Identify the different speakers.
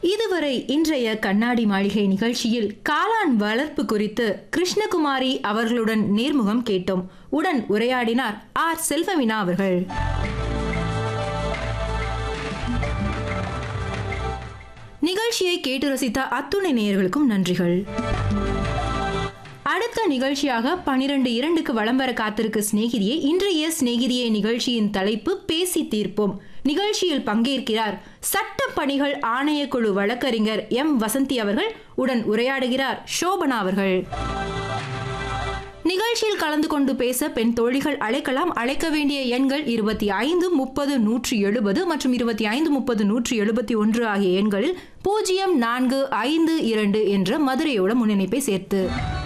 Speaker 1: இதுவரை இன்றைய கண்ணாடி மாளிகை நிகழ்ச்சியில் காளான் வளர்ப்பு குறித்து கிருஷ்ணகுமாரி அவர்களுடன் நேர்முகம் கேட்டோம் உடன் உரையாடினார் ஆர் செல்வவினா அவர்கள் நிகழ்ச்சியை கேட்டு ரசித்த அத்துணை நேயர்களுக்கும் நன்றிகள் அடுத்த நிகழ்ச்சியாக பனிரெண்டு இரண்டுக்கு வலம் வர காத்திருக்கு சிநேகிதியே இன்றைய சிநேகிதியே நிகழ்ச்சியின் தலைப்பு பேசி தீர்ப்போம் நிகழ்ச்சியில் பங்கேற்கிறார் சட்ட பணிகள் ஆணையக்குழு வழக்கறிஞர் எம் வசந்தி அவர்கள் உடன் உரையாடுகிறார் சோபனா அவர்கள் நிகழ்ச்சியில் கலந்து கொண்டு பேச பெண் தோழிகள் அழைக்கலாம் அழைக்க வேண்டிய எண்கள் இருபத்தி ஐந்து முப்பது நூற்றி எழுபது மற்றும் இருபத்தி ஐந்து முப்பது நூற்றி எழுபத்தி ஒன்று ஆகிய எண்களில் பூஜ்ஜியம் நான்கு ஐந்து இரண்டு என்ற மதுரையோட முன்னிணைப்பை சேர்த்து